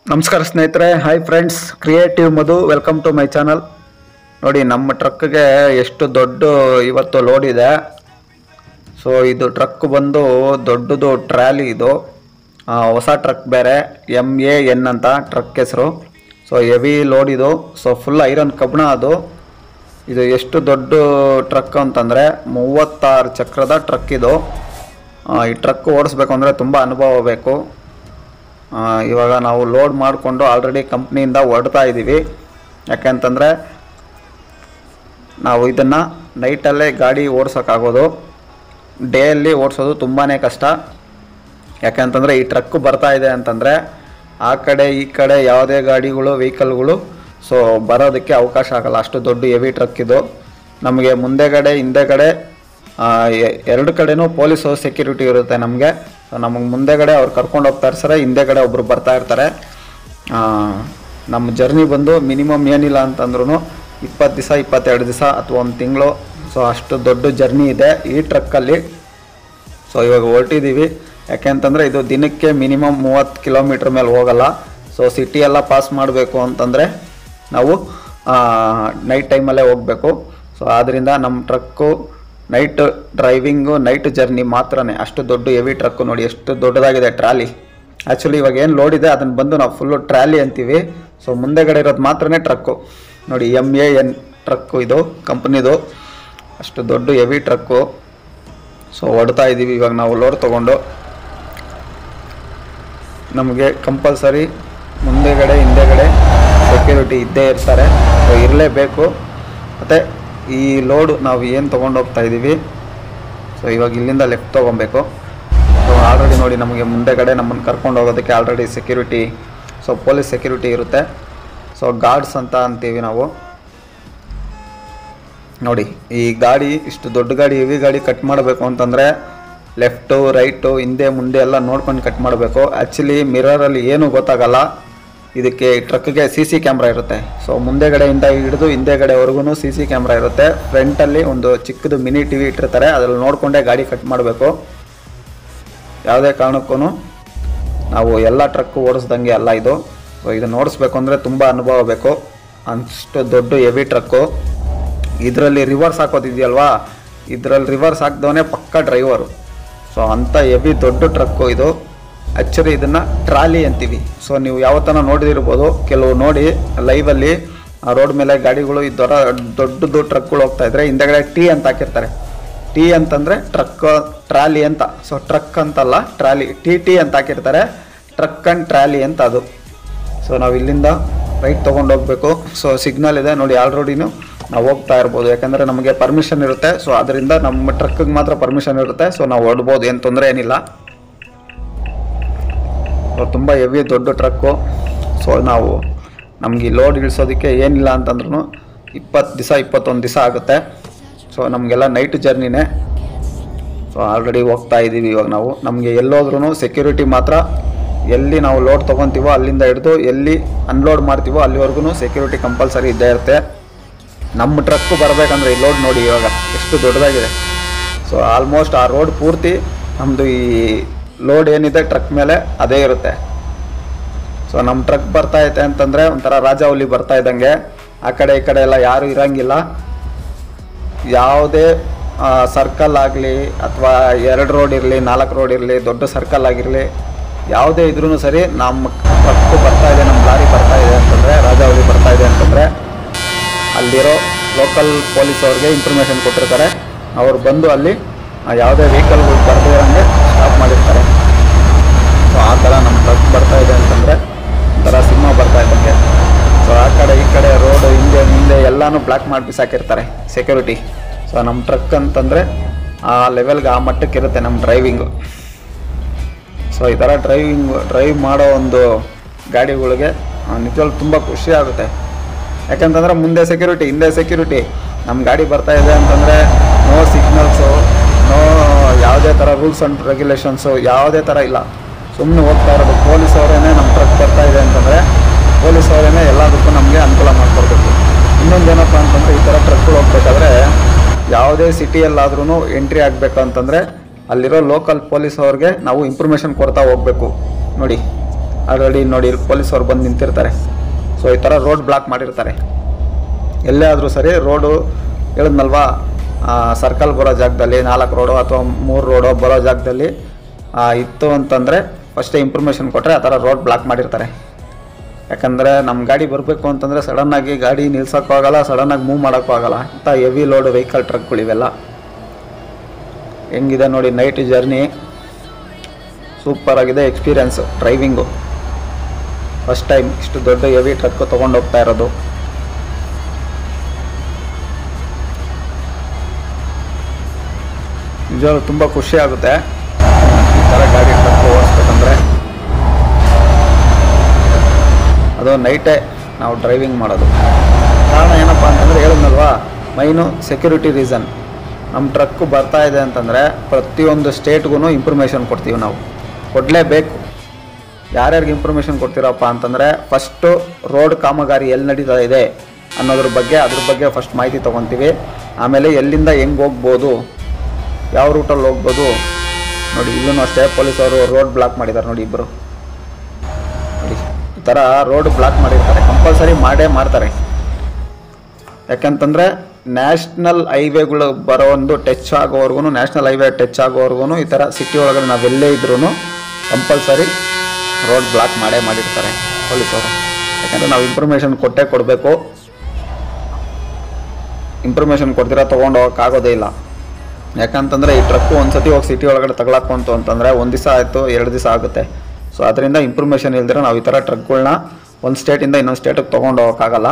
ನಮಸ್ಕಾರ ಸ್ನೇಹಿತರೆ hi friends creative Madhu welcome to my channel ನೋಡಿ ನಮ್ಮ ಟ್ರಕ್ಗೆ ಎಷ್ಟು ದೊಡ್ಡ ಇವತ್ತು ಲೋಡ್ ಇದೆ ಸೊ ಇದು ಟ್ರಕ್ ಬಂದು ದೊಡ್ಡದು ಟ್ರ್ಯಾಲಿ ಇದು ಆ, ಹೊಸ ಟ್ರಕ್ ಬೇರೆ ಎಮ್ ಎ ಎನ್ ಅಂತ ಟ್ರಕ್ ಹೆಸರು ಸೊ ಹೆವಿ ಲೋಡ್ ಇದು ಸೊ ಫುಲ್ ಐರನ್ ಕಬ್ಬಣ ಅದು ಇದು ಎಷ್ಟು ದೊಡ್ಡ ಟ್ರಕ್ ಅಂತಂದರೆ ಮೂವತ್ತಾರು ಚಕ್ರದ ಟ್ರಕ್ ಇದು ಆ, ಈ ಟ್ರಕ್ ಓಡಿಸ್ಬೇಕು ಅಂದರೆ ತುಂಬ ಅನುಭವ ಬೇಕು ಆ, ಇವಾಗ ನಾವು ಲೋಡ್ ಮಾಡಿಕೊಂಡು ಆಲ್ರೆಡಿ ಕಂಪ್ನಿಯಿಂದ ಹೊರಡ್ತಾ ಇದ್ದೀವಿ ಯಾಕೆಂತಂದರೆ ನಾವು ಇದನ್ನು ನೈಟಲ್ಲೇ ಗಾಡಿ ಓಡ್ಸೋಕ್ಕಾಗೋದು ಡೇಯಲ್ಲಿ ಓಡಿಸೋದು ತುಂಬಾ ಕಷ್ಟ ಯಾಕೆಂತಂದರೆ ಈ ಟ್ರಕ್ ಬರ್ತಾ ಇದೆ ಅಂತಂದರೆ ಆ ಕಡೆ ಈ ಕಡೆ ಯಾವುದೇ ಗಾಡಿಗಳು ವೆಹಿಕಲ್ಗಳು ಸೊ ಬರೋದಕ್ಕೆ ಅವಕಾಶ ಆಗಲ್ಲ ಅಷ್ಟು ದೊಡ್ಡ ಹೆವಿ ಟ್ರಕ್ ಇದು ನಮಗೆ ಮುಂದೆಗಡೆ ಹಿಂದೆಗಡೆ ಆ, ಎ- ಎರಡು ಕಡೆನೂ ಪೊಲೀಸು ಸೆಕ್ಯೂರಿಟಿ ಇರುತ್ತೆ ನಮಗೆ ನಮಗೆ ಮುಂದೆಗಡೆ ಅವ್ರು ಕರ್ಕೊಂಡು ಹೋಗ್ತಾ ಇರ್ತಾರೆ ಹಿಂದೆಗಡೆ ಒಬ್ಬರು ಬರ್ತಾ ಇರ್ತಾರೆ ಆ, ನಮ್ಮ ಜರ್ನಿ ಬಂದು ಮಿನಿಮಮ್ ಏನಿಲ್ಲ ಅಂತಂದ್ರೂ ಇಪ್ಪತ್ತು ದಿವಸ ಇಪ್ಪತ್ತೆರಡು ದಿವಸ ಅಥವಾ ಒಂದು ತಿಂಗಳು ಸೊ ಅಷ್ಟು ದೊಡ್ಡ ಜರ್ನಿ ಇದೆ ಈ ಟ್ರಕ್ಕಲ್ಲಿ ಸೊ ಇವಾಗ ಹೊರಟಿದ್ದೀವಿ ಯಾಕೆಂತಂದರೆ ಇದು ದಿನಕ್ಕೆ ಮಿನಿಮಮ್ ಮೂವತ್ತು ಕಿಲೋಮೀಟ್ರ್ ಮೇಲೆ ಹೋಗಲ್ಲ ಸೊ ಸಿಟಿ ಎಲ್ಲ ಪಾಸ್ ಮಾಡಬೇಕು ಅಂತಂದರೆ ನಾವು ನೈಟ್ ಟೈಮಲ್ಲೇ ಹೋಗಬೇಕು ಸೊ ಆದ್ದರಿಂದ ನಮ್ಮ truck night driving night journey ಮಾತ್ರನೇ ಅಷ್ಟು ದೊಡ್ಡ ಹೆವಿ ಟ್ರಕ್ಕು ನೋಡಿ ಎಷ್ಟು ದೊಡ್ಡದಾಗಿದೆ ಟ್ರಾಲಿ ಆ್ಯಕ್ಚುಲಿ ಇವಾಗ ಏನು ಲೋಡ್ ಇದೆ ಅದನ್ನು ಬಂದು ನಾವು ಫುಲ್ಲು ಟ್ರಾಲಿ ಅಂತೀವಿ ಸೊ ಮುಂದೆಗಡೆ ಇರೋದು ಮಾತ್ರನೇ ಟ್ರಕ್ಕು ನೋಡಿ ಎಮ್ ಎ ಎನ್ ಟ್ರಕ್ಕು ಇದು ಕಂಪ್ನಿದು ಅಷ್ಟು ದೊಡ್ಡ ಹೆವಿ ಟ್ರಕ್ಕು ಸೊ ಹೊಡ್ತಾ ಇದ್ದೀವಿ ಇವಾಗ ನಾವು ಲೋಡ್ ತೊಗೊಂಡು ನಮಗೆ ಕಂಪಲ್ಸರಿ ಮುಂದೆಗಡೆ ಹಿಂದೆಗಡೆ ಸೆಕ್ಯೂರಿಟಿ ಇದ್ದೇ ಇರ್ತಾರೆ ಸೊ ಇರಲೇಬೇಕು ಮತ್ತು ಈ ಲೋಡು ನಾವು ಏನು ತೊಗೊಂಡು ಹೋಗ್ತಾ ಇದ್ದೀವಿ ಸೊ ಇವಾಗ ಇಲ್ಲಿಂದ ಲೆಫ್ಟ್ ತೊಗೊಬೇಕು ಸೊ ಆಲ್ರೆಡಿ ನೋಡಿ ನಮಗೆ ಮುಂದೆಗಡೆ ನಮ್ಮನ್ನು ಕರ್ಕೊಂಡು ಹೋಗೋದಕ್ಕೆ already security so police security ಇರುತ್ತೆ ಸೊ ಗಾರ್ಡ್ಸ್ ಅಂತ ಅಂತೀವಿ ನಾವು ನೋಡಿ ಈ ಗಾಡಿ ಇಷ್ಟು ದೊಡ್ಡ ಗಾಡಿ ಹೆವಿ ಗಾಡಿ ಕಟ್ ಮಾಡಬೇಕು ಅಂತಂದರೆ ಲೆಫ್ಟು ರೈಟು ಹಿಂದೆ ಮುಂದೆ ಎಲ್ಲ ನೋಡ್ಕೊಂಡು ಕಟ್ ಮಾಡಬೇಕು ಆ್ಯಕ್ಚುಲಿ ಮಿರರಲ್ಲಿ ಏನೂ ಗೊತ್ತಾಗಲ್ಲ ಇದಕ್ಕೆ ಟ್ರಕ್ಗೆ ಸಿ ಸಿ ಕ್ಯಾಮ್ರಾ ಇರುತ್ತೆ ಸೊ ಮುಂದೆಗಡೆಯಿಂದ ಹಿಡಿದು ಹಿಂದೆಗಡೆವರೆಗೂ ಸಿ ಸಿ ಕ್ಯಾಮ್ರಾ ಇರುತ್ತೆ ಫ್ರಂಟಲ್ಲಿ ಒಂದು ಚಿಕ್ಕದು ಮಿನಿ ಟಿ ವಿ ಇಟ್ಟಿರ್ತಾರೆ ಅದ್ರಲ್ಲಿ ನೋಡಿಕೊಂಡೇ ಗಾಡಿ ಕಟ್ ಮಾಡಬೇಕು ಯಾವುದೇ ಕಾರಣಕ್ಕೂ ನಾವು ಎಲ್ಲ ಟ್ರಕ್ಕು ಓಡಿಸ್ದಂಗೆ ಅಲ್ಲ ಇದು ಸೊ ಇದನ್ನು ಓಡಿಸ್ಬೇಕು ಅಂದರೆ ತುಂಬ ಅನುಭವ ಬೇಕು ಅಷ್ಟು ದೊಡ್ಡ ಹೆವಿ ಟ್ರಕ್ಕು ಇದರಲ್ಲಿ ರಿವರ್ಸ್ ಹಾಕೋದಿದೆಯಲ್ವಾ ಇದರಲ್ಲಿ ರಿವರ್ಸ್ ಹಾಕ್ದವನೇ ಪಕ್ಕ ಡ್ರೈವರು ಸೊ ಅಂಥ ಹೆವಿ ದೊಡ್ಡ ಟ್ರಕ್ಕು ಇದು ಆ್ಯಕ್ಚುಲಿ ಇದನ್ನು ಟ್ರಾಲಿ ಅಂತೀವಿ ಸೊ ನೀವು ಯಾವತ್ತನ ನೋಡಿದಿರ್ಬೋದು ಕೆಲವು ನೋಡಿ ಲೈವಲ್ಲಿ ಆ ರೋಡ್ ಮೇಲೆ ಗಾಡಿಗಳು ಈ ದೊಡ್ಡ ದೊಡ್ಡದು ಟ್ರಕ್ಗಳು ಹೋಗ್ತಾ ಇದ್ರೆ ಹಿಂದೆಗಡೆ ಟಿ ಅಂತ ಹಾಕಿರ್ತಾರೆ ಟಿ ಅಂತಂದರೆ ಟ್ರಕ್ ಟ್ರಾಲಿ ಅಂತ ಸೊ ಟ್ರಕ್ ಅಂತಲ್ಲ ಟ್ರಾಲಿ ಟಿ ಟಿ ಅಂತ ಹಾಕಿರ್ತಾರೆ ಟ್ರಕ್ ಆ್ಯಂಡ್ ಟ್ರಾಲಿ ಅಂತ ಅದು ಸೊ ನಾವು ಇಲ್ಲಿಂದ ರೈಟ್ ತೊಗೊಂಡು ಹೋಗಬೇಕು ಸೊ ಸಿಗ್ನಲ್ ಇದೆ ನೋಡಿ ಆಲ್ರೆಡಿನೂ ನಾವು ಹೋಗ್ತಾ ಇರ್ಬೋದು ಯಾಕಂದರೆ ನಮಗೆ ಪರ್ಮಿಷನ್ ಇರುತ್ತೆ ಸೊ ಅದರಿಂದ ನಮ್ಮ ಟ್ರಕ್ಕಿಗೆ ಮಾತ್ರ ಪರ್ಮಿಷನ್ ಇರುತ್ತೆ ಸೊ ನಾವು ಹೊಡ್ಬೋದು ಏನು ತೊಂದರೆ ಏನಿಲ್ಲ ಸೊ ತುಂಬ ಹೆವಿ ದೊಡ್ಡ ಟ್ರಕ್ಕು ಸೊ ನಾವು ನಮಗೆ ಲೋಡ್ ಇಳಿಸೋದಕ್ಕೆ ಏನಿಲ್ಲ ಅಂತಂದ್ರೂ ಇಪ್ಪತ್ತು ದಿವಸ ಇಪ್ಪತ್ತೊಂದು ದಿವಸ ಆಗುತ್ತೆ ಸೊ ನಮಗೆಲ್ಲ ನೈಟ್ ಜರ್ನಿನೇ ಸೊ ಆಲ್ರೆಡಿ ಹೋಗ್ತಾ ಇದ್ದೀವಿ ಇವಾಗ ನಾವು ನಮಗೆ ಎಲ್ಲೋದ್ರೂ ಸೆಕ್ಯೂರಿಟಿ ಮಾತ್ರ ಎಲ್ಲಿ ನಾವು ಲೋಡ್ ತೊಗೊತೀವೋ ಅಲ್ಲಿಂದ ಹಿಡಿದು ಎಲ್ಲಿ ಅನ್ಲೋಡ್ ಮಾಡ್ತೀವೋ ಅಲ್ಲಿವರೆಗೂ ಸೆಕ್ಯೂರಿಟಿ ಕಂಪಲ್ಸರಿ ಇದ್ದೇ ಇರುತ್ತೆ ನಮ್ಮ ಟ್ರಕ್ಕು ಬರಬೇಕಂದ್ರೆ ಈ ಲೋಡ್ ನೋಡಿ ಇವಾಗ ಎಷ್ಟು ದೊಡ್ಡದಾಗಿದೆ ಸೊ ಆಲ್ಮೋಸ್ಟ್ ಆ ರೋಡ್ ಪೂರ್ತಿ ನಮ್ಮದು ಈ ಲೋಡ್ ಏನಿದೆ ಟ್ರಕ್ ಮೇಲೆ ಅದೇ ಇರುತ್ತೆ ಸೊ ನಮ್ಮ ಟ್ರಕ್ ಬರ್ತಾ ಐತೆ ಅಂತಂದರೆ ಒಂಥರ ರಾಜಾವಲಿ ಬರ್ತಾ ಇದ್ದಂಗೆ ಆ ಕಡೆ ಈ ಕಡೆ ಎಲ್ಲ ಯಾರೂ ಇರಂಗಿಲ್ಲ ಯಾವುದೇ ಸರ್ಕಲ್ ಆಗಲಿ ಅಥವಾ ಎರಡು ರೋಡ್ ಇರಲಿ ನಾಲ್ಕು ರೋಡ್ ಇರಲಿ ದೊಡ್ಡ ಸರ್ಕಲ್ ಆಗಿರಲಿ ಯಾವುದೇ ಇದ್ರೂ ಸರಿ ನಮ್ಮ ಟ್ರಕ್ ಬರ್ತಾ ಇದೆ ನಮ್ಮ ಲಾರಿ ಬರ್ತಾ ಇದೆ ಅಂತಂದರೆ ರಾಜಾವಲಿ ಬರ್ತಾ ಇದೆ ಅಂತಂದರೆ ಅಲ್ಲಿರೋ ಲೋಕಲ್ ಪೊಲೀಸ್ ಅವ್ರಿಗೆ ಇನ್ಫಾರ್ಮೇಷನ್ ಕೊಟ್ಟಿರ್ತಾರೆ ಅವ್ರು ಬಂದು ಅಲ್ಲಿ ಆ, ಯಾವುದೇ ವೆಹಿಕಲ್ಗಳು ಬರ್ದೇ ಇರೋಂಗೆ ಸ್ಟಾಪ್ ಮಾಡಿರ್ತಾರೆ ಸೊ ಆ ಥರ ನಮ್ಮ ಟ್ರಕ್ ಬರ್ತಾ ಇದೆ ಅಂತಂದರೆ ಒಂಥರ ಸಿನಿಮಾ ಬರ್ತಾ ಇದ್ದಂಗೆ ಸೊ ಆ ಕಡೆ ಈ ಕಡೆ ರೋಡು ಹಿಂದೆ ಮುಂದೆ ಎಲ್ಲನೂ ಬ್ಲಾಕ್ ಮಾಡಿ ಬಿಸಾಕಿರ್ತಾರೆ ಸೆಕ್ಯೂರಿಟಿ ಸೊ ನಮ್ಮ ಟ್ರಕ್ ಅಂತಂದರೆ ಆ ಲೆವೆಲ್ಗೆ ಆ ಮಟ್ಟಕ್ಕೆ ಇರುತ್ತೆ ನಮ್ಮ ಡ್ರೈವಿಂಗು ಸೊ ಈ ಥರ ಡ್ರೈವಿಂಗ್ ಡ್ರೈವ್ ಮಾಡೋ ಒಂದು ಗಾಡಿಗಳಿಗೆ ನಿಜವಾಗ್ಲೂ ತುಂಬ ಖುಷಿ ಆಗುತ್ತೆ ಯಾಕಂತಂದ್ರೆ ಮುಂದೆ ಸೆಕ್ಯೂರಿಟಿ ಹಿಂದೆ ಸೆಕ್ಯೂರಿಟಿ ನಮ್ಮ ಗಾಡಿ ಬರ್ತಾ ಇದೆ ಅಂತಂದರೆ ನೋ ಸಿಗ್ನಲ್ಸು ನೋ ಯಾವುದೇ ಥರ ರೂಲ್ಸ್ ಆ್ಯಂಡ್ ರೆಗ್ಯುಲೇಷನ್ಸು ಯಾವುದೇ ಥರ ಇಲ್ಲ ಸುಮ್ಮನೆ ಹೋಗ್ತಾ ಇರೋದು ಪೊಲೀಸ್ ಅವರೇನೆ ನಮ್ಮ ಟ್ರಕ್ ಬರ್ತಾ ಇದೆ ಅಂತಂದರೆ ಪೊಲೀಸ್ ಅವರೇನೆ ಎಲ್ಲದಕ್ಕೂ ನಮಗೆ ಅನುಕೂಲ ಮಾಡಿಕೊಡ್ಬೇಕು ಇನ್ನೊಂದೇನಪ್ಪ ಅಂತಂದರೆ ಈ ಥರ ಟ್ರಕ್ಗಳು ಹೋಗ್ಬೇಕಾದ್ರೆ ಯಾವುದೇ ಸಿಟಿಯಲ್ಲಾದ್ರೂ ಎಂಟ್ರಿ ಆಗಬೇಕು ಅಂತಂದರೆ ಅಲ್ಲಿರೋ ಲೋಕಲ್ ಪೊಲೀಸ್ ಅವ್ರಿಗೆ ನಾವು ಇನ್ಫಾರ್ಮೇಷನ್ ಕೊಡ್ತಾ ಹೋಗಬೇಕು ನೋಡಿ ಆಲ್ರೆಡಿ ನೋಡಿ ಪೊಲೀಸವ್ರು ಬಂದು ನಿಂತಿರ್ತಾರೆ ಸೊ ಈ ಥರ ರೋಡ್ ಬ್ಲಾಕ್ ಮಾಡಿರ್ತಾರೆ ಎಲ್ಲೇ ಆದರೂ ಸರಿ ರೋಡು ಹೇಳಿದ್ನಲ್ವಾ ಸರ್ಕಲ್ ಬರೋ ಜಾಗದಲ್ಲಿ ನಾಲ್ಕು ರೋಡು ಅಥವಾ ಮೂರು ರೋಡು ಬರೋ ಜಾಗದಲ್ಲಿ ಆ, ಇತ್ತು ಅಂತಂದರೆ ಫಸ್ಟೇ ಇನ್ಫಾರ್ಮೇಷನ್ ಕೊಟ್ಟರೆ ಆ ಥರ ರೋಡ್ ಬ್ಲಾಕ್ ಮಾಡಿರ್ತಾರೆ ಯಾಕಂದರೆ ನಮ್ಮ ಗಾಡಿ ಬರಬೇಕು ಅಂತಂದರೆ ಸಡನ್ನಾಗಿ ಗಾಡಿ ನಿಲ್ಸೋಕ್ಕೂ ಆಗಲ್ಲ ಸಡನ್ನಾಗಿ ಮೂವ್ ಮಾಡೋಕ್ಕೂ ಆಗಲ್ಲ ಇಂಥ ಹೆವಿ ಲೋಡ್ ವೆಹಿಕಲ್ ಟ್ರಕ್ಗಳಿವೆಲ್ಲ ಹೆಂಗಿದೆ ನೋಡಿ ನೈಟ್ ಜರ್ನಿ ಸೂಪರ್ ಆಗಿದೆ ಎಕ್ಸ್ಪೀರಿಯನ್ಸು ಡ್ರೈವಿಂಗು ಫಸ್ಟ್ ಟೈಮ್ ಇಷ್ಟು ದೊಡ್ಡ ಹೆವಿ ಟ್ರಕ್ ತೊಗೊಂಡು ಹೋಗ್ತಾ ಇರೋದು ನಿಜವಾಗ್ಲೂ ತುಂಬ ಖುಷಿ ಆಗುತ್ತೆ ಈ ಥರ ಗಾಡಿ ಟ್ರಕ್ ಓಡಿಸ್ಬೇಕಂದ್ರೆ ಅದು ನೈಟೇ ನಾವು ಡ್ರೈವಿಂಗ್ ಮಾಡೋದು ಕಾರಣ ಏನಪ್ಪ ಅಂತಂದರೆ ಹೇಳಿದ್ನಲ್ವಾ ಮೈನು ಸೆಕ್ಯೂರಿಟಿ ರೀಸನ್ ನಮ್ಮ ಟ್ರಕ್ಕು ಬರ್ತಾ ಇದೆ ಅಂತಂದರೆ ಪ್ರತಿಯೊಂದು ಸ್ಟೇಟ್ಗೂ ಇನ್ಫಾರ್ಮೇಷನ್ ಕೊಡ್ತೀವಿ ನಾವು ಕೊಡಲೇಬೇಕು ಯಾರ್ಯಾರಿಗೆ ಇನ್ಫಾರ್ಮೇಷನ್ ಕೊಡ್ತೀರಪ್ಪ ಅಂತಂದರೆ ಫಸ್ಟು ರೋಡ್ ಕಾಮಗಾರಿ ಎಲ್ಲಿ ನಡೀತಾ ಇದೆ ಅನ್ನೋದ್ರ ಬಗ್ಗೆ ಅದ್ರ ಬಗ್ಗೆ ಫಸ್ಟ್ ಮಾಹಿತಿ ತೊಗೊತೀವಿ ಆಮೇಲೆ ಎಲ್ಲಿಂದ ಹೆಂಗೆ ಹೋಗ್ಬೋದು ಯಾವ ರೂಟಲ್ಲಿ ಹೋಗ್ಬೋದು ನೋಡಿ ಇಲ್ಲೂ ಅಷ್ಟೇ ಪೊಲೀಸವರು ರೋಡ್ ಬ್ಲಾಕ್ ಮಾಡಿದ್ದಾರೆ ನೋಡಿ ಇಬ್ಬರು ನೋಡಿ ಈ ಥರ ರೋಡ್ ಬ್ಲಾಕ್ ಮಾಡಿರ್ತಾರೆ ಕಂಪಲ್ಸರಿ ಮಾಡೇ ಮಾಡ್ತಾರೆ ಯಾಕಂತಂದರೆ ನ್ಯಾಷನಲ್ ಹೈವೇಗಳು ಬರೋ ಒಂದು ಟಚ್ ಆಗೋವರೆಗೂ ನ್ಯಾಷನಲ್ ಹೈವೇ ಟಚ್ ಆಗೋವರೆಗೂ ಈ ಥರ ಸಿಟಿ ಒಳಗಡೆ ನಾವೆಲ್ಲೇ ಇದ್ರೂ ಕಂಪಲ್ಸರಿ ರೋಡ್ ಬ್ಲಾಕ್ ಮಾಡೇ ಮಾಡಿರ್ತಾರೆ ಪೊಲೀಸವರು ಯಾಕಂದರೆ ನಾವು ಇನ್ಫಾರ್ಮೇಷನ್ ಕೊಟ್ಟೇ ಕೊಡಬೇಕು ಇನ್ಫಾರ್ಮೇಷನ್ ಕೊಡ್ತೀರಾ ತೊಗೊಂಡು ಹೋಗೋಕ್ಕಾಗೋದೇ ಇಲ್ಲ ಯಾಕಂತಂದರೆ ಈ ಟ್ರಕ್ಕು ಒಂದು ಸತಿ ಹೋಗಿ ಸಿಟಿ ಒಳಗಡೆ ತಗೊಳಕ್ಕಂತು ಅಂತಂದರೆ ಒಂದು ದಿವಸ ಆಯಿತು ಎರಡು ದಿವಸ ಆಗುತ್ತೆ ಸೊ ಅದರಿಂದ ಇನ್ಫಾರ್ಮೇಷನ್ ಇಲ್ದಿರ ನಾವು ಈ ಥರ ಟ್ರಕ್ಗಳನ್ನ ಒಂದು ಸ್ಟೇಟಿಂದ ಇನ್ನೊಂದು ಸ್ಟೇಟಿಗೆ ತೊಗೊಂಡು ಹೋಗೋಕ್ಕಾಗಲ್ಲ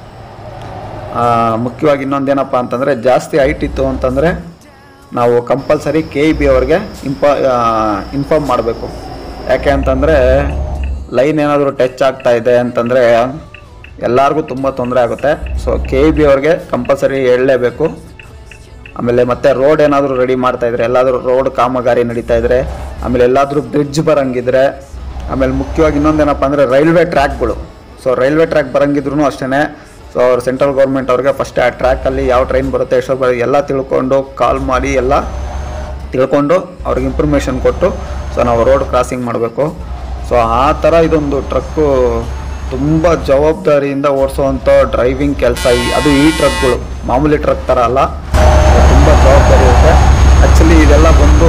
ಆ, ಮುಖ್ಯವಾಗಿ ಇನ್ನೊಂದೇನಪ್ಪ ಅಂತಂದರೆ ಜಾಸ್ತಿ ಹೈಟ್ ಇತ್ತು ಅಂತಂದರೆ ನಾವು ಕಂಪಲ್ಸರಿ ಕೆ ಇ ಬಿ ಅವ್ರಿಗೆ ಇಂಪ ಇನ್ಫಾರ್ಮ್ ಮಾಡಬೇಕು ಯಾಕೆ ಅಂತಂದರೆ ಲೈನ್ ಏನಾದರೂ ಟಚ್ ಆಗ್ತಾ ಇದೆ ಅಂತಂದರೆ ಎಲ್ಲರಿಗೂ ತುಂಬ ತೊಂದರೆ ಆಗುತ್ತೆ ಸೊ ಕೆ ಇ ಬಿ ಅವ್ರಿಗೆ ಕಂಪಲ್ಸರಿ ಹೇಳಲೇಬೇಕು ಆಮೇಲೆ ಮತ್ತೆ ರೋಡ್ ಏನಾದರೂ ರೆಡಿ ಮಾಡ್ತಾ ಇದ್ರೆ ಎಲ್ಲಾದರೂ ರೋಡ್ ಕಾಮಗಾರಿ ನಡೀತಾ ಇದ್ರೆ ಆಮೇಲೆ ಎಲ್ಲಾದರೂ ಬ್ರಿಡ್ಜ್ ಬರಂಗಿದ್ರೆ ಆಮೇಲೆ ಮುಖ್ಯವಾಗಿ ಇನ್ನೊಂದೇನಪ್ಪ ಅಂದರೆ ರೈಲ್ವೆ ಟ್ರ್ಯಾಕ್ಗಳು ಸೊ ರೈಲ್ವೆ ಟ್ರ್ಯಾಕ್ ಬರಂಗಿದ್ರು ಅಷ್ಟೇ ಸೊ ಅವ್ರು ಸೆಂಟ್ರಲ್ ಗೌರ್ಮೆಂಟ್ ಅವ್ರಿಗೆ ಫಸ್ಟ್ ಆ ಟ್ರ್ಯಾಕಲ್ಲಿ ಯಾವ ಟ್ರೈನ್ ಬರುತ್ತೆ ಎಷ್ಟೋ ಬರ ಎಲ್ಲ ತಿಳ್ಕೊಂಡು ಕಾಲ್ ಮಾಡಿ ಎಲ್ಲ ತಿಳ್ಕೊಂಡು ಅವ್ರಿಗೆ ಇನ್ಫಾರ್ಮೇಷನ್ ಕೊಟ್ಟು ಸೊ ನಾವು ರೋಡ್ ಕ್ರಾಸಿಂಗ್ ಮಾಡಬೇಕು ಸೊ ಆ ಥರ ಇದೊಂದು ಟ್ರಕ್ಕು ತುಂಬ ಜವಾಬ್ದಾರಿಯಿಂದ ಓಡಿಸೋವಂಥ ಡ್ರೈವಿಂಗ್ ಕೆಲಸ ಅದು ಈ ಟ್ರಕ್ಗಳು ಮಾಮೂಲಿ ಟ್ರಕ್ ಥರ ಅಲ್ಲ ತುಂಬ ಜವಾಬ್ದಾರಿ ಇರುತ್ತೆ ಆ್ಯಕ್ಚುಲಿ ಇದೆಲ್ಲ ಬಂದು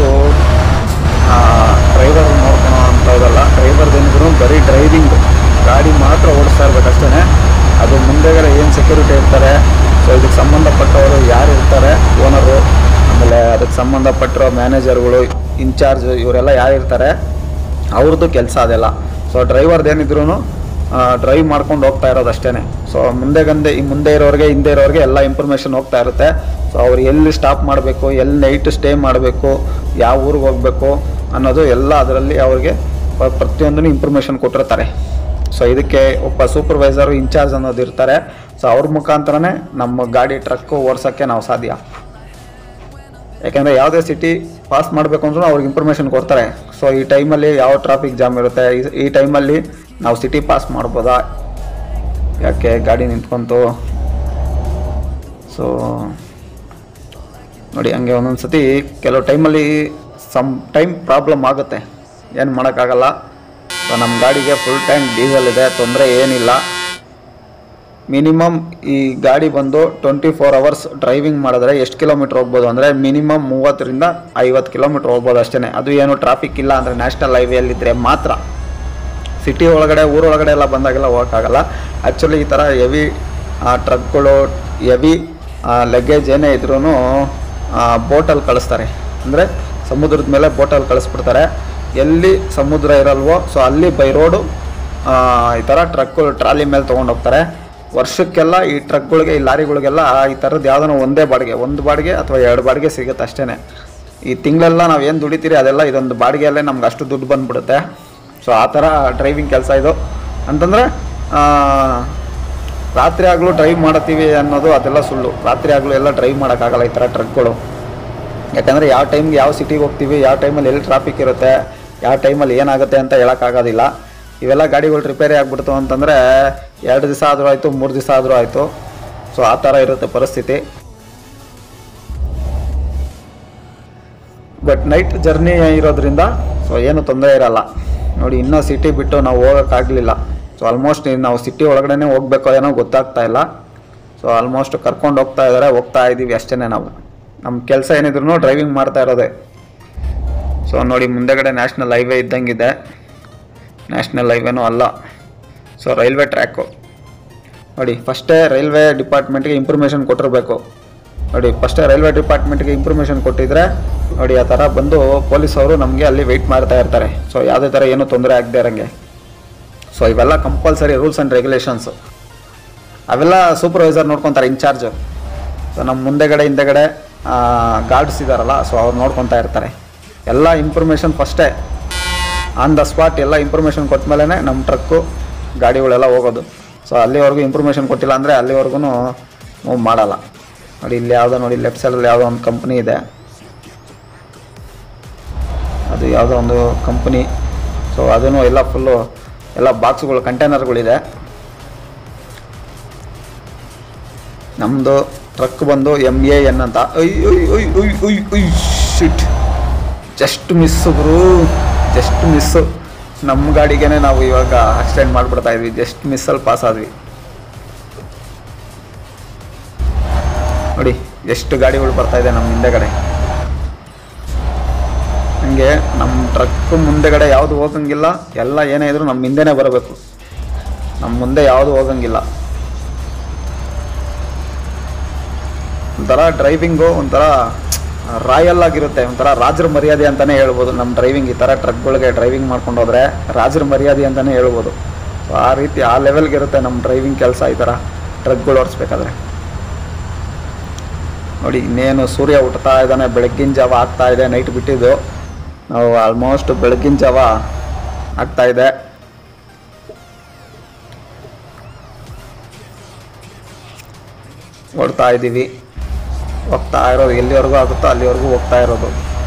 ಡ್ರೈವರ್ ನೋಡ್ಕೊಳೋ ಅಂಥದ್ದಲ್ಲ ಡ್ರೈವರ್ದೇನಿದ್ರು ಬರೀ ಡ್ರೈವಿಂಗ್ ಗಾಡಿ ಮಾತ್ರ ಓಡಿಸ್ತಾ ಇರ್ಬೇಕಷ್ಟೇ ಅದು ಮುಂದೆಗಡೆ ಏನು ಸೆಕ್ಯೂರಿಟಿ ಇರ್ತಾರೆ ಸೊ ಇದಕ್ಕೆ ಸಂಬಂಧಪಟ್ಟವರು ಯಾರು ಇರ್ತಾರೆ ಓನರು ಆಮೇಲೆ ಅದಕ್ಕೆ ಸಂಬಂಧಪಟ್ಟಿರೋ ಮ್ಯಾನೇಜರ್ಗಳು ಇನ್ಚಾರ್ಜ್ ಇವರೆಲ್ಲ ಯಾರು ಇರ್ತಾರೆ ಅವ್ರದ್ದು ಕೆಲಸ ಅದೆಲ್ಲ ಸೊ ಡ್ರೈವರ್ದೇನಿದ್ರು ಡ್ರೈವ್ ಮಾಡ್ಕೊಂಡು ಹೋಗ್ತಾ ಇರೋದು ಅಷ್ಟೇ ಸೊ ಮುಂದೆ ಗಂದೆ ಈ ಮುಂದೆ ಇರೋರಿಗೆ ಹಿಂದೆ ಇರೋರಿಗೆ ಎಲ್ಲ ಇನ್ಫಾರ್ಮೇಷನ್ ಹೋಗ್ತಾ ಇರುತ್ತೆ ಸೊ ಅವ್ರು ಎಲ್ಲಿ ಸ್ಟಾಪ್ ಮಾಡಬೇಕು ಎಲ್ಲಿ ನೈಟ್ ಸ್ಟೇ ಮಾಡಬೇಕು ಯಾವ ಊರಿಗೆ ಹೋಗಬೇಕು ಅನ್ನೋದು ಎಲ್ಲ ಅದರಲ್ಲಿ ಅವ್ರಿಗೆ ಪ- ಪ್ರತಿಯೊಂದನ್ನು ಇನ್ಫಾರ್ಮೇಷನ್ ಕೊಟ್ಟಿರ್ತಾರೆ ಸೊ ಇದಕ್ಕೆ ಒಬ್ಬ ಸೂಪರ್ವೈಸರು ಇನ್ಚಾರ್ಜ್ ಅನ್ನೋದು ಇರ್ತಾರೆ ಸೊ ಅವ್ರ ಮುಖಾಂತರನೇ ನಮ್ಮ ಗಾಡಿ ಟ್ರಕ್ಕು ಓಡ್ಸೋಕ್ಕೆ ನಾವು ಸಾಧ್ಯ ಯಾಕೆಂದರೆ ಯಾವುದೇ ಸಿಟಿ ಪಾಸ್ ಮಾಡಬೇಕು ಅಂದ್ರೂ ಅವ್ರಿಗೆ ಇನ್ಫಾರ್ಮೇಷನ್ ಕೊಡ್ತಾರೆ ಸೊ ಈ ಟೈಮಲ್ಲಿ ಯಾವ ಟ್ರಾಫಿಕ್ ಜಾಮ್ ಇರುತ್ತೆ ಈ- ಈ ಟೈಮಲ್ಲಿ ನಾವು ಸಿಟಿ ಪಾಸ್ ಮಾಡ್ಬೋದಾ ಯಾಕೆ ಗಾಡಿ ನಿಂತ್ಕೊಂತು ಸೊ ನೋಡಿ ಹಂಗೆ ಒಂದೊಂದು ಸತಿ ಕೆಲವು ಟೈಮಲ್ಲಿ ಸಮ್ ಟೈಮ್ ಪ್ರಾಬ್ಲಮ್ ಆಗುತ್ತೆ ಏನು ಮಾಡೋಕ್ಕಾಗಲ್ಲ ಸೊ ನಮ್ಮ ಗಾಡಿಗೆ ಫುಲ್ ಟ್ಯಾಂಕ್ ಡೀಸೆಲ್ ಇದೆ ತೊಂದರೆ ಏನಿಲ್ಲ ಮಿನಿಮಮ್ ಈ ಗಾಡಿ ಬಂದು ಟ್ವೆಂಟಿ ಫೋರ್ ಅವರ್ಸ್ ಡ್ರೈವಿಂಗ್ ಮಾಡಿದ್ರೆ ಎಷ್ಟು ಕಿಲೋಮೀಟ್ರ್ ಹೋಗ್ಬೋದು ಅಂದರೆ ಮಿನಿಮಮ್ ಮೂವತ್ತರಿಂದ ಐವತ್ತು ಕಿಲೋಮೀಟ್ರ್ ಹೋಗ್ಬೋದು ಅಷ್ಟೇ ಅದು ಏನು ಟ್ರಾಫಿಕ್ ಇಲ್ಲ ಅಂದರೆ ನ್ಯಾಷನಲ್ ಹೈವೇಯಲ್ಲಿದ್ದರೆ ಮಾತ್ರ ಸಿಟಿ ಒಳಗಡೆ ಊರೊಳಗಡೆ ಎಲ್ಲ ಬಂದಾಗೆಲ್ಲ ಹೋಗೋಕ್ಕಾಗಲ್ಲ ಆ್ಯಕ್ಚುಲಿ ಈ ಥರ ಹೆವಿ ಟ್ರಕ್ಗಳು ಹೆವಿ ಲಗೇಜ್ ಏನೇ ಇದ್ರೂ ಬೋಟಲ್ಲಿ ಕಳಿಸ್ತಾರೆ ಅಂದರೆ ಸಮುದ್ರದ ಮೇಲೆ ಬೋಟಲ್ಲಿ ಕಳಿಸ್ಬಿಡ್ತಾರೆ ಎಲ್ಲಿ ಸಮುದ್ರ ಇರಲ್ವೋ ಸೊ ಅಲ್ಲಿ ಬೈ ರೋಡು ಈ ಥರ ಟ್ರಕ್ಗಳು ಟ್ರಾಲಿ ಮೇಲೆ ತೊಗೊಂಡು ಹೋಗ್ತಾರೆ ವರ್ಷಕ್ಕೆಲ್ಲ ಈ ಟ್ರಕ್ಗಳಿಗೆ ಈ ಲಾರಿಗಳಿಗೆಲ್ಲ ಈ ಥರದ್ದು ಯಾವುದೋ ಒಂದೇ ಬಾಡಿಗೆ ಒಂದು ಬಾಡಿಗೆ ಅಥವಾ ಎರಡು ಬಾಡಿಗೆ ಸಿಗುತ್ತೆ ಅಷ್ಟೇ ಈ ತಿಂಗಳೆಲ್ಲ ನಾವು ಏನು ದುಡಿತೀರಿ ಅದೆಲ್ಲ ಇದೊಂದು ಬಾಡಿಗೆಯಲ್ಲೇ ನಮ್ಗೆ ಅಷ್ಟು ದುಡ್ಡು ಬಂದ್ಬಿಡುತ್ತೆ ಸೊ ಆ ಥರ ಡ್ರೈವಿಂಗ್ ಕೆಲಸ ಇದು ಅಂತಂದರೆ ರಾತ್ರಿ ಆಗಲೂ ಡ್ರೈವ್ ಮಾಡತ್ತೀವಿ ಅನ್ನೋದು ಅದೆಲ್ಲ ಸುಳ್ಳು ರಾತ್ರಿ ಆಗಲೂ ಎಲ್ಲ ಡ್ರೈವ್ ಮಾಡೋಕ್ಕಾಗಲ್ಲ ಈ ಥರ ಟ್ರಕ್ಗಳು ಯಾಕಂದರೆ ಯಾವ ಟೈಮ್ಗೆ ಯಾವ ಸಿಟಿಗೆ ಹೋಗ್ತೀವಿ ಯಾವ ಟೈಮಲ್ಲಿ ಎಲ್ಲಿ ಟ್ರಾಫಿಕ್ ಇರುತ್ತೆ ಯಾವ ಟೈಮಲ್ಲಿ ಏನಾಗುತ್ತೆ ಅಂತ ಹೇಳೋಕ್ಕಾಗೋದಿಲ್ಲ ಇವೆಲ್ಲ ಗಾಡಿಗಳು ರಿಪೇರಿ ಆಗಿಬಿಡ್ತು ಅಂತಂದರೆ ಎರಡು ದಿವಸ ಆದರೂ ಆಯಿತು ಮೂರು ದಿವಸ ಆದರೂ ಆಯಿತು ಸೊ ಆ ಥರ ಇರುತ್ತೆ ಪರಿಸ್ಥಿತಿ ಬಟ್ ನೈಟ್ ಜರ್ನಿ ಇರೋದ್ರಿಂದ ಸೊ ಏನು ತೊಂದರೆ ಇರಲ್ಲ ನೋಡಿ ಇನ್ನೂ ಸಿಟಿ ಬಿಟ್ಟು ನಾವು ಹೋಗೋಕ್ಕಾಗಲಿಲ್ಲ ಸೊ ಆಲ್ಮೋಸ್ಟ್ ನಾವು ಸಿಟಿ ಒಳಗಡೆ ಹೋಗ್ಬೇಕೋ ಏನೋ ಗೊತ್ತಾಗ್ತಾ ಇಲ್ಲ ಸೊ ಆಲ್ಮೋಸ್ಟ್ ಕರ್ಕೊಂಡು ಹೋಗ್ತಾ ಇದ್ದಾರೆ ಹೋಗ್ತಾ ಇದ್ದೀವಿ ಅಷ್ಟೇ ನಾವು ನಮ್ಮ ಕೆಲಸ ಏನಿದ್ರು ಡ್ರೈವಿಂಗ್ ಮಾಡ್ತಾ ಇರೋದೇ ಸೊ ನೋಡಿ ಮುಂದೆಗಡೆ ನ್ಯಾಷನಲ್ ಹೈವೇ ಇದ್ದಂಗಿದೆ ನ್ಯಾಷನಲ್ ಹೈವೇನೂ ಅಲ್ಲ ಸೊ ರೈಲ್ವೆ ಟ್ರ್ಯಾಕು ನೋಡಿ ಫಸ್ಟೇ ರೈಲ್ವೆ ಡಿಪಾರ್ಟ್ಮೆಂಟ್ಗೆ ಇನ್ಫಾರ್ಮೇಷನ್ ಕೊಟ್ಟಿರಬೇಕು ನೋಡಿ ಫಸ್ಟೇ ರೈಲ್ವೆ ಡಿಪಾರ್ಟ್ಮೆಂಟ್ಗೆ ಇನ್ಫಾರ್ಮೇಷನ್ ಕೊಟ್ಟಿದ್ರೆ ನೋಡಿ ಆ ಥರ ಬಂದು ಪೊಲೀಸ್ ಅವರು ನಮಗೆ ಅಲ್ಲಿ ವೆಯ್ಟ್ ಮಾಡ್ತಾ ಇರ್ತಾರೆ ಸೊ ಯಾವುದೇ ಥರ ಏನೂ ತೊಂದರೆ ಆಗದೆ ಇರೋಂಗೆ ಸೊ ಇವೆಲ್ಲ ಕಂಪಲ್ಸರಿ ರೂಲ್ಸ್ ಆ್ಯಂಡ್ ರೆಗ್ಯುಲೇಷನ್ಸು ಅವೆಲ್ಲ ಸೂಪರ್ವೈಸರ್ ನೋಡ್ಕೊತಾರೆ ಇನ್ಚಾರ್ಜು ಸೊ ನಮ್ಮ ಮುಂದೆಗಡೆ ಹಿಂದೆಗಡೆ ಗಾರ್ಡ್ಸ್ ಇದ್ದಾರಲ್ಲ ಸೊ ಅವ್ರು ನೋಡ್ಕೊತಾ ಇರ್ತಾರೆ ಎಲ್ಲ ಇನ್ಫಾರ್ಮೇಷನ್ ಫಸ್ಟೇ ಆನ್ ದ ಸ್ಪಾಟ್ ಎಲ್ಲ ಇನ್ಫಾರ್ಮೇಷನ್ ಕೊಟ್ಟ ಮೇಲೆ ನಮ್ಮ ಟ್ರಕ್ಕು ಗಾಡಿಗಳೆಲ್ಲ ಹೋಗೋದು ಸೊ ಅಲ್ಲಿವರೆಗೂ ಇನ್ಫಾರ್ಮೇಷನ್ ಕೊಟ್ಟಿಲ್ಲ ಅಂದರೆ ಅಲ್ಲಿವರೆಗೂ ಮೂವ್ ಮಾಡಲ್ಲ ನೋಡಿ ಇಲ್ಲಿ ಯಾವುದೋ ನೋಡಿ ಲೆಫ್ಟ್ ಸೈಡಲ್ಲಿ ಯಾವುದೋ ಒಂದು ಕಂಪ್ನಿ ಇದೆ ಅದು ಯಾವುದೋ ಒಂದು ಕಂಪ್ನಿ ಸೊ ಅದನ್ನು ಎಲ್ಲ ಫುಲ್ಲು ಎಲ್ಲ ಬಾಕ್ಸ್ಗಳು ಕಂಟೈನರ್ಗಳಿದೆ ನಮ್ಮದು ಟ್ರಕ್ ಬಂದು ಎಮ್ ಎ ಎನ್ ಅಂತ ಶಿಟ್ ಜಸ್ಟ್ ಮಿಸ್ಸು ಗುರು ಜಸ್ಟ್ ಮಿಸ್ಸು ನಮ್ಮ ಗಾಡಿಗೇನೆ ನಾವು ಇವಾಗ ಆಕ್ಸಿಡೆಂಟ್ ಮಾಡಿಬಿಡ್ತಾ ಇದ್ವಿ ಜಸ್ಟ್ ಮಿಸ್ಸಲ್ಲಿ ಪಾಸ್ ಆದ್ವಿ ನೋಡಿ ಎಷ್ಟು ಗಾಡಿಗಳು ಬರ್ತಾ ಇದೆ ನಮ್ಮ ಹಿಂದೆಗಡೆ ಹಂಗೆ ನಮ್ಮ ಟ್ರಕ್ ಮುಂದೆಗಡೆ ಯಾವುದು ಹೋಗಂಗಿಲ್ಲ ಎಲ್ಲ ಏನೇ ಇದ್ರೂ ನಮ್ಮ ಹಿಂದೆನೇ ಬರಬೇಕು ನಮ್ಮ ಮುಂದೆ ಯಾವುದು ಹೋಗಂಗಿಲ್ಲ ಒಂಥರ ಡ್ರೈವಿಂಗು ಒಂಥರ ರಾಯಲ್ ಆಗಿರುತ್ತೆ ಒಂಥರ ರಾಜರ ಮರ್ಯಾದೆ ಅಂತಲೇ ಹೇಳ್ಬೋದು ನಮ್ಮ ಡ್ರೈವಿಂಗ್ ಈ ಥರ ಟ್ರಕ್ಗಳಿಗೆ ಡ್ರೈವಿಂಗ್ ಮಾಡ್ಕೊಂಡು ಹೋದ್ರೆ ರಾಜರ ಮರ್ಯಾದೆ ಅಂತಲೇ ಹೇಳ್ಬೋದು ಸೊ ಆ ರೀತಿ ಆ ಲೆವೆಲ್ಗೆ ಇರುತ್ತೆ ನಮ್ಮ ಡ್ರೈವಿಂಗ್ ಕೆಲಸ ಈ ಥರ ಟ್ರಕ್ಗಳು ಓಡಿಸ್ಬೇಕಾದ್ರೆ ನೋಡಿ ಇನ್ನೇನು ಸೂರ್ಯ ಹುಟ್ಟುತ್ತಾ ಇದ್ದಾನೆ ಬೆಳಗ್ಗಿನ ಜಾವ ಆಗ್ತಾ ಇದೆ ನೈಟ್ ಬಿಟ್ಟಿದ್ದು ನಾವು ಆಲ್ಮೋಸ್ಟ್ ಬೆಳಗ್ಗಿನ ಜಾವ ಆಗ್ತಾ ಇದೆ ಓಡ್ತಾ ಇದ್ದೀವಿ ಹೋಗ್ತಾ ಇರೋದು ಎಲ್ಲಿವರೆಗೂ ಆಗುತ್ತೋ ಅಲ್ಲಿವರೆಗೂ ಹೋಗ್ತಾ ಇರೋದು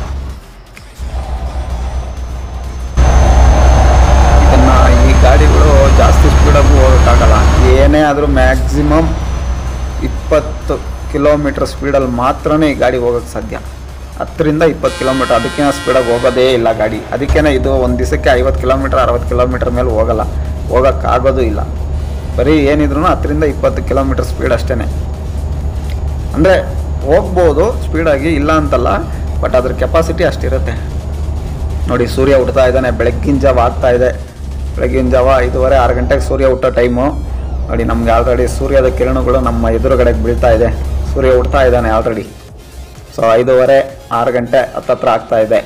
ಇದನ್ನ ಈ ಗಾಡಿಗಳು ಜಾಸ್ತಿ ಸ್ಪೀಡಾಗೂ ಹೋಗೋಕ್ಕಾಗಲ್ಲ ಏನೇ ಆದರೂ ಮ್ಯಾಕ್ಸಿಮಮ್ ಇಪ್ಪತ್ತು ಕಿಲೋಮೀಟ್ರ್ ಸ್ಪೀಡಲ್ಲಿ ಮಾತ್ರನೇ ಈ ಗಾಡಿ ಹೋಗೋಕ್ಕೆ ಸಾಧ್ಯ ಹತ್ತರಿಂದ ಇಪ್ಪತ್ತು ಕಿಲೋಮೀಟ್ರ್ ಅದಕ್ಕಿಂತ ಸ್ಪೀಡಾಗಿ ಹೋಗೋದೇ ಇಲ್ಲ ಗಾಡಿ ಅದಕ್ಕೇ ಇದು ಒಂದು ದಿವಸಕ್ಕೆ ಐವತ್ತು ಕಿಲೋಮೀಟ್ರ್ ಅರವತ್ತು ಕಿಲೋಮೀಟ್ರ್ ಮೇಲೆ ಹೋಗಲ್ಲ ಹೋಗೋಕ್ಕಾಗೋದು ಇಲ್ಲ ಬರೀ ಏನಿದ್ರು ಹತ್ತರಿಂದ ಇಪ್ಪತ್ತು ಕಿಲೋಮೀಟ್ರ್ ಸ್ಪೀಡ್ ಅಷ್ಟೇ ಅಂದರೆ ಹೋಗ್ಬೋದು ಸ್ಪೀಡಾಗಿ ಇಲ್ಲ ಅಂತಲ್ಲ ಬಟ್ ಅದ್ರ ಕೆಪಾಸಿಟಿ ಅಷ್ಟಿರುತ್ತೆ ನೋಡಿ ಸೂರ್ಯ ಹುಡ್ತಾ ಇದ್ದಾನೆ ಬೆಳಗ್ಗಿನ ಜಾವ ಆಗ್ತಾ ಇದೆ ಬೆಳಗ್ಗಿನ ಜಾವ ಐದೂವರೆ ಆರು ಗಂಟೆಗೆ ಸೂರ್ಯ ಹುಟ್ಟೋ ಟೈಮು ನೋಡಿ ನಮಗೆ ಆಲ್ರೆಡಿ ಸೂರ್ಯದ ಕಿರಣಗಳು ನಮ್ಮ ಎದುರುಗಡೆಗೆ ಬೀಳ್ತಾ ಇದೆ ಸೂರ್ಯ ಹುಡ್ತಾ ಇದ್ದಾನೆ ಆಲ್ರೆಡಿ ಸೊ ಐದೂವರೆ ಆರು ಗಂಟೆ ಹತ್ತತ್ರ ಆಗ್ತಾ ಇದೆ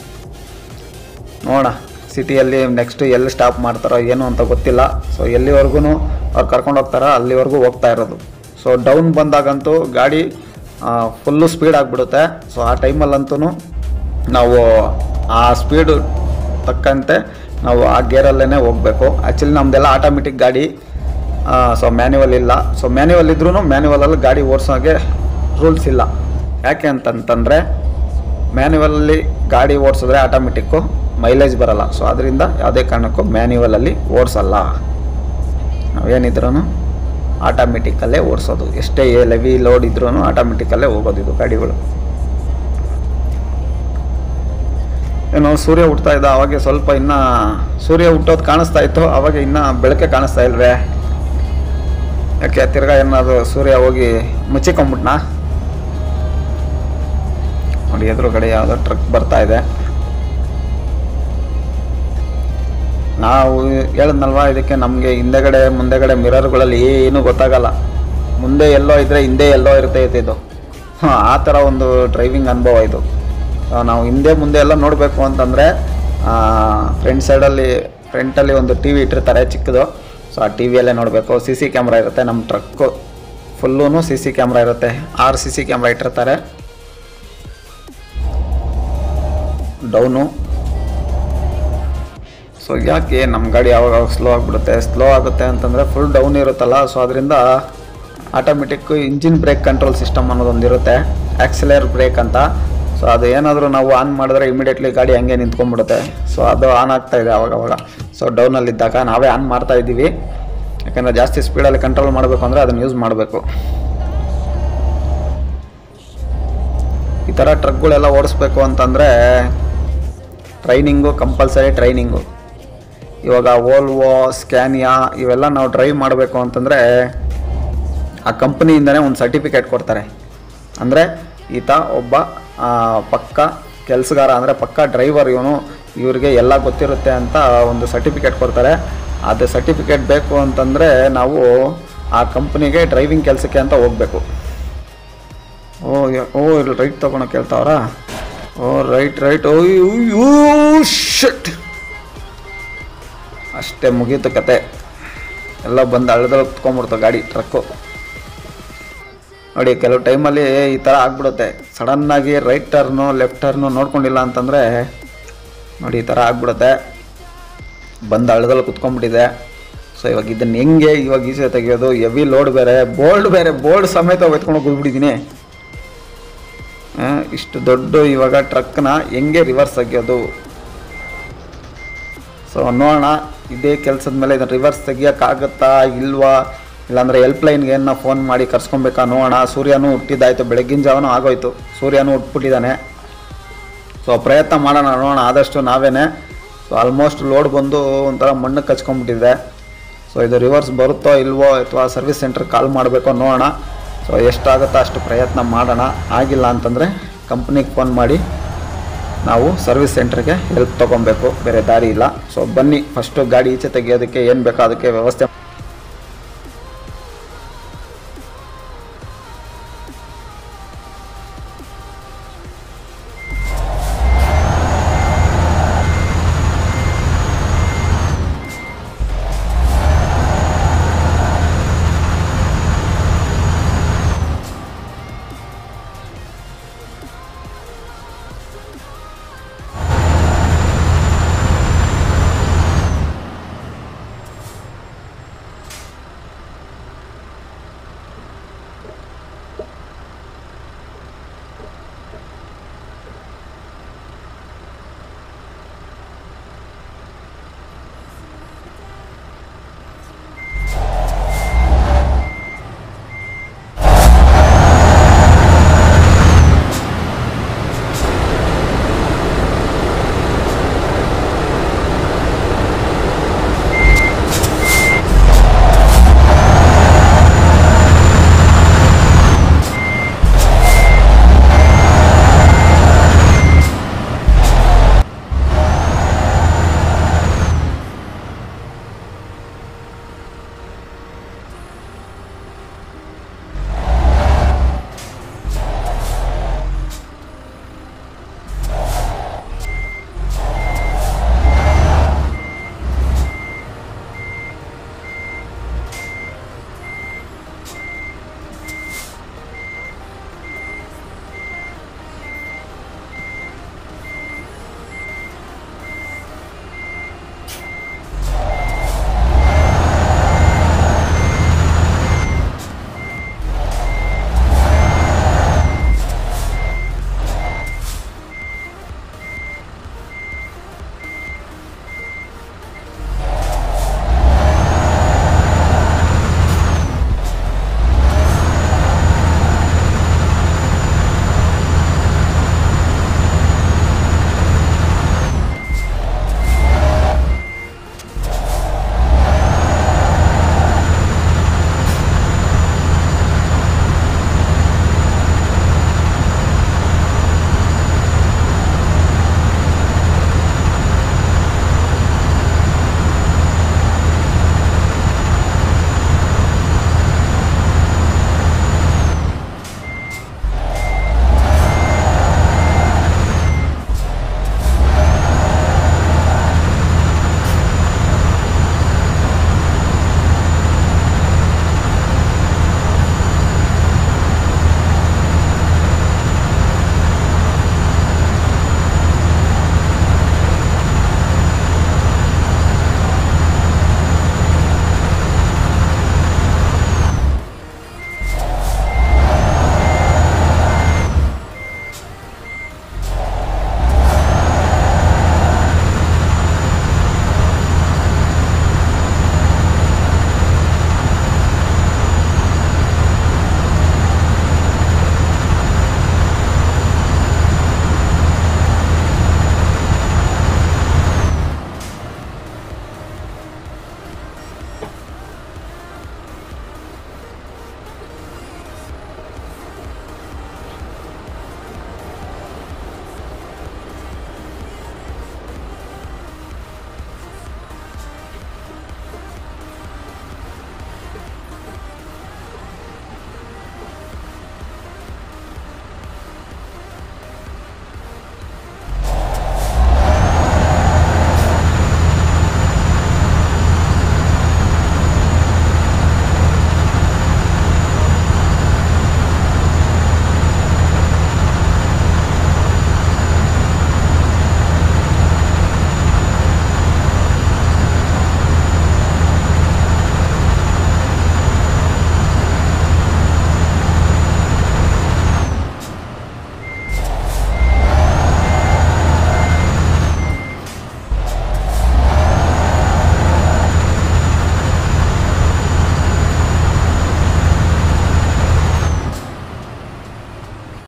ನೋಡೋಣ ಸಿಟಿಯಲ್ಲಿ ನೆಕ್ಸ್ಟ್ ಎಲ್ಲಿ ಸ್ಟಾಪ್ ಮಾಡ್ತಾರೋ ಏನು ಅಂತ ಗೊತ್ತಿಲ್ಲ ಸೊ ಎಲ್ಲಿವರೆಗೂ ಅವ್ರು ಕರ್ಕೊಂಡು ಹೋಗ್ತಾರೋ ಅಲ್ಲಿವರೆಗೂ ಹೋಗ್ತಾ ಇರೋದು ಸೊ ಡೌನ್ ಬಂದಾಗಂತೂ ಗಾಡಿ ಫುಲ್ಲು ಸ್ಪೀಡ್ ಆಗಿಬಿಡುತ್ತೆ ಸೊ ಆ ಟೈಮಲ್ಲಂತೂ ನಾವು ಆ ಸ್ಪೀಡು ತಕ್ಕಂತೆ ನಾವು ಆ ಗೇರಲ್ಲೇ ಹೋಗಬೇಕು ಆ್ಯಕ್ಚುಲಿ ನಮ್ಮದೆಲ್ಲ ಆಟೋಮೆಟಿಕ್ ಗಾಡಿ ಸೊ ಮ್ಯಾನ್ಯುವಲ್ ಇಲ್ಲ ಸೊ ಮ್ಯಾನ್ಯುವಲ್ ಇದ್ರೂ ಮ್ಯಾನ್ಯುವಲಲ್ಲಿ ಗಾಡಿ ಓಡಿಸೋಗೆ ರೂಲ್ಸ್ ಇಲ್ಲ ಯಾಕೆ ಅಂತಂತಂದರೆ ಮ್ಯಾನ್ಯುವಲಲ್ಲಿ ಗಾಡಿ ಓಡಿಸಿದ್ರೆ ಆಟೋಮೆಟಿಕ್ಕು ಮೈಲೇಜ್ ಬರಲ್ಲ ಸೊ ಅದರಿಂದ ಯಾವುದೇ ಕಾರಣಕ್ಕೂ ಮ್ಯಾನ್ಯುವಲಲ್ಲಿ ಓಡಿಸಲ್ಲ ನಾವೇನಿದ್ರೂ ಆಟೋಮೆಟಿಕಲ್ಲೇ ಓಡಿಸೋದು ಎಷ್ಟೇ ಲೆವಿ ಲೋಡ್ ಇದ್ರೂ ಆಟೋಮೆಟಿಕಲ್ಲೇ ಹೋಗೋದು ಇದು ಗಾಡಿಗಳು ಏನೋ ಸೂರ್ಯ ಹುಟ್ತಾ ಇದ್ದ ಅವಾಗ ಸ್ವಲ್ಪ ಇನ್ನ ಸೂರ್ಯ ಹುಟ್ಟೋದು ಕಾಣಿಸ್ತಾ ಇತ್ತು ಅವಾಗ ಇನ್ನ ಬೆಳಕೆ ಕಾಣಿಸ್ತಾ ಇಲ್ವೇ ಯಾಕೆ ತಿರ್ಗಾ ಏನಾದ್ರು ಸೂರ್ಯ ಹೋಗಿ ಮುಚ್ಚಿಕೊಂಬಿಟ್ನಾ ನೋಡಿ ಎದುರುಗಡೆ ಯಾವುದೋ ಟ್ರಕ್ ಬರ್ತಾ ಇದೆ ನಾವು ಹೇಳಿದ್ನಲ್ವಾ ಇದಕ್ಕೆ ನಮಗೆ ಹಿಂದೆಗಡೆ ಮುಂದೆಗಡೆ ಮಿರರ್ಗಳಲ್ಲಿ ಏನು ಗೊತ್ತಾಗಲ್ಲ ಮುಂದೆ ಎಲ್ಲೋ ಇದ್ದರೆ ಹಿಂದೆ ಎಲ್ಲೋ ಇರ್ತೈತೆ ಇದು ಹಾಂ ಆ ಥರ ಒಂದು ಡ್ರೈವಿಂಗ್ ಅನುಭವ ಇದು ಆ, ನಾವು ಹಿಂದೆ ಮುಂದೆ ಎಲ್ಲ ನೋಡಬೇಕು ಅಂತಂದರೆ ಫ್ರಂಟ್ ಸೈಡಲ್ಲಿ ಫ್ರಂಟಲ್ಲಿ ಒಂದು ಟಿ ವಿ ಇಟ್ಟಿರ್ತಾರೆ ಚಿಕ್ಕದು ಸೊ ಆ ಟಿ ವಿಯಲ್ಲೇ ನೋಡಬೇಕು ಸಿ ಸಿ ಕ್ಯಾಮ್ರಾ ಇರುತ್ತೆ ನಮ್ಮ truck full C C camera ಇರುತ್ತೆ ಆರು ಸಿ ಸಿ ಕ್ಯಾಮ್ರಾ ಇಟ್ಟಿರ್ತಾರೆ ಡೌನು ಸೊ ಯಾಕೆ ನಮ್ಮ ಗಾಡಿ ಯಾವಾಗ ಸ್ಲೋ ಆಗಿಬಿಡುತ್ತೆ ಸ್ಲೋ ಆಗುತ್ತೆ ಅಂತಂದರೆ ಫುಲ್ ಡೌನ್ ಇರುತ್ತಲ್ಲ ಸೊ ಅದರಿಂದ automatic engine brake control system ಅನ್ನೋದೊಂದು ಇರುತ್ತೆ ಆಕ್ಸಿಲೇರ್ ಬ್ರೇಕ್ ಅಂತ ಸೊ ಅದು ಏನಾದರೂ ನಾವು ಆನ್ ಮಾಡಿದ್ರೆ ಇಮಿಡಿಯೇಟ್ಲಿ ಗಾಡಿ ಹಂಗೆ ನಿಂತ್ಕೊಂಡ್ಬಿಡುತ್ತೆ ಸೊ ಅದು ಆನ್ ಆಗ್ತಾ ಇದೆ ಅವಾಗವಾಗ ಸೊ ಡೌನಲ್ಲಿದ್ದಾಗ ನಾವೇ ಆನ್ ಮಾಡ್ತಾ ಇದ್ದೀವಿ ಯಾಕಂದರೆ ಜಾಸ್ತಿ ಸ್ಪೀಡಲ್ಲಿ ಕಂಟ್ರೋಲ್ ಮಾಡಬೇಕು ಅಂದರೆ ಅದನ್ನು ಯೂಸ್ ಮಾಡಬೇಕು ಈ ಥರ ಟ್ರಕ್ಗಳೆಲ್ಲ ಓಡಿಸ್ಬೇಕು ಅಂತಂದರೆ ಟ್ರೈನಿಂಗು ಕಂಪಲ್ಸರಿ ಟ್ರೈನಿಂಗು ಇವಾಗ ಓಲ್ವೋ ಸ್ಕ್ಯಾನಿಯಾ ಇವೆಲ್ಲ ನಾವು ಡ್ರೈವ್ ಮಾಡಬೇಕು ಅಂತಂದರೆ ಆ ಕಂಪ್ನಿಯಿಂದನೇ ಒಂದು ಸರ್ಟಿಫಿಕೇಟ್ ಕೊಡ್ತಾರೆ ಅಂದರೆ ಈತ ಒಬ್ಬ ಆ, ಪಕ್ಕ ಕೆಲಸಗಾರ ಅಂದರೆ ಪಕ್ಕ ಡ್ರೈವರ್ ಇವನು ಇವ್ರಿಗೆ ಎಲ್ಲ ಗೊತ್ತಿರುತ್ತೆ ಅಂತ ಒಂದು ಸರ್ಟಿಫಿಕೇಟ್ ಕೊಡ್ತಾರೆ ಅದು ಸರ್ಟಿಫಿಕೇಟ್ ಬೇಕು ಅಂತಂದರೆ ನಾವು ಆ ಕಂಪ್ನಿಗೆ ಡ್ರೈವಿಂಗ್ ಕೆಲಸಕ್ಕೆ ಅಂತ ಹೋಗಬೇಕು ಓ ಯ- ಓ ಇಲ್ಲಿ ರೈಟ್ ತೊಗೊಳಕ್ಕೆ ಕೇಳ್ತಾವ್ರ ಓ ರೈಟ್ ರೈಟ್ ಓ ಶಟ್ ಅಷ್ಟೇ ಮುಗೀತು ಕತೆ ಎಲ್ಲ ಬಂದು ಹಳ್ಳದಲ್ಲಿ ಕುತ್ಕೊಂಡ್ಬಿಡ್ತು ಗಾಡಿ ಟ್ರಕ್ಕು ನೋಡಿ ಕೆಲವು ಟೈಮಲ್ಲಿ ಈ ಥರ ಆಗ್ಬಿಡುತ್ತೆ ಸಡನ್ನಾಗಿ ರೈಟ್ ಟರ್ನು ಲೆಫ್ಟ್ ಟರ್ನು ನೋಡ್ಕೊಂಡಿಲ್ಲ ಅಂತಂದರೆ ನೋಡಿ ಈ ಥರ ಆಗ್ಬಿಡುತ್ತೆ ಬಂದು ಹಳ್ಳದಲ್ಲಿ ಕುತ್ಕೊಂಡ್ಬಿಟ್ಟಿದೆ ಸೊ ಇವಾಗ ಇದನ್ನು ಹೆಂಗೆ ಇವಾಗ ಈಸೆ ತೆಗಿಯೋದು ಹೆವಿ ಲೋಡ್ ಬೇರೆ ಬೋಲ್ಡ್ ಬೇರೆ ಬೋಲ್ಡ್ ಸಮೇತ ಎತ್ಕೊಂಡು ಹೋಗ್ಬಿಟ್ಟಿದ್ದೀನಿ ಇಷ್ಟು ದೊಡ್ಡ ಇವಾಗ ಟ್ರಕ್ನ ಹೆಂಗೆ ರಿವರ್ಸ್ ತೆಗಿಯೋದು ಸೊ ನೋಡೋಣ ಇದೇ ಕೆಲಸದ ಮೇಲೆ ಇದನ್ನು ರಿವರ್ಸ್ ತೆಗಿಯೋಕ್ಕಾಗತ್ತಾ ಇಲ್ವಾ ಇಲ್ಲಾಂದರೆ ಹೆಲ್ಪ್ಲೈನ್ಗೆ ಏನು ಫೋನ್ ಮಾಡಿ ಕರ್ಸ್ಕೊಬೇಕಾ ನೋಡೋಣ ಸೂರ್ಯನೂ ಹುಟ್ಟಿದ್ದಾಯ್ತು ಬೆಳಗಿನ ಜಾವನೂ ಆಗೋಯ್ತು ಸೂರ್ಯನೂ ಹುಟ್ಬಿಟ್ಟಿದ್ದಾನೆ ಸೊ ಪ್ರಯತ್ನ ಮಾಡೋಣ ನೋಡೋಣ ಆದಷ್ಟು ನಾವೇನೆ ಸೊ ಆಲ್ಮೋಸ್ಟ್ ಲೋಡ್ ಬಂದು ಒಂಥರ ಮಣ್ಣು ಕಚ್ಕೊಂಡ್ಬಿಟ್ಟಿದೆ ಸೊ ಇದು ರಿವರ್ಸ್ ಬರುತ್ತೋ ಇಲ್ವೋ ಅಥವಾ ಸರ್ವಿಸ್ ಸೆಂಟ್ರ್ ಕಾಲ್ ಮಾಡಬೇಕೋ ನೋಡೋಣ ಸೊ ಎಷ್ಟಾಗುತ್ತೋ ಅಷ್ಟು ಪ್ರಯತ್ನ ಮಾಡೋಣ ಆಗಿಲ್ಲ ಅಂತಂದರೆ ಕಂಪ್ನಿಗೆ ಫೋನ್ ಮಾಡಿ ನಾವು ಸರ್ವಿಸ್ ಸೆಂಟ್ರಿಗೆ ಹೆಲ್ಪ್ ತೊಗೊಬೇಕು ಬೇರೆ ದಾರಿ ಇಲ್ಲ ಸೊ ಬನ್ನಿ ಫಸ್ಟು ಗಾಡಿ ಈಚೆ ತೆಗಿಯೋದಕ್ಕೆ ಏನು ಬೇಕೋ ಅದಕ್ಕೆ ವ್ಯವಸ್ಥೆ